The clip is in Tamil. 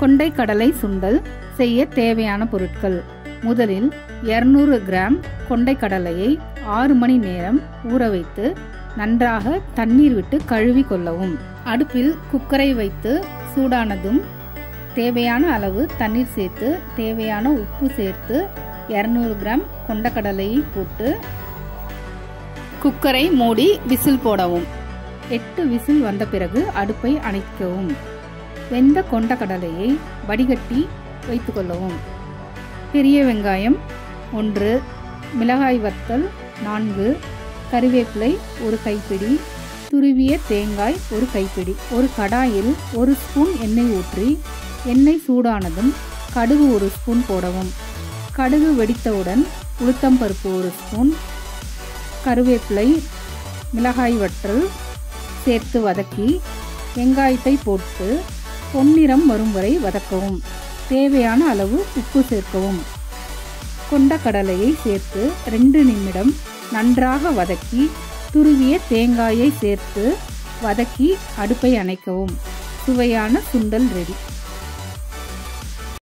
கொண்டை கடலை சுண்டல் செய்ய தேவையான பொருட்கள் முதலில் 200 கிராம் கொண்டை கடலையை ஆறு மணி நேரம் ஊற வைத்து நன்றாக தண்ணீர் விட்டு கழுவி கொள்ளவும் அடுப்பில் குக்கரை வைத்து சூடானதும் தேவையான அளவு தண்ணீர் சேர்த்து தேவையான உப்பு சேர்த்து 200 கிராம் கொண்டக்கடலையை போட்டு குக்கரை மூடி விசில் போடவும் எட்டு விசில் வந்த பிறகு அடுப்பை அணைக்கவும் வெந்த கொண்டக்கடலையை வடிகட்டி வைத்துக்கொள்ளவும் பெரிய வெங்காயம் ஒன்று மிளகாய் வத்தல் நான்கு கறிவேப்பிலை ஒரு கைப்பிடி துருவிய தேங்காய் ஒரு கைப்பிடி ஒரு கடாயில் ஒரு ஸ்பூன் எண்ணெய் ஊற்றி எண்ணெய் சூடானதும் கடுகு ஒரு ஸ்பூன் போடவும் கடுகு வெடித்தவுடன் உளுத்தம்பருப்பு ஒரு ஸ்பூன் கருவேப்பிலை மிளகாய் வற்றல் சேர்த்து வதக்கி வெங்காயத்தை போட்டு பொன்னிறம் வரும் வரை வதக்கவும் தேவையான அளவு உப்பு சேர்க்கவும் கொண்ட கடலையை சேர்த்து ரெண்டு நிமிடம் நன்றாக வதக்கி துருவிய தேங்காயை சேர்த்து வதக்கி அடுப்பை அணைக்கவும் சுவையான சுண்டல் ரெடி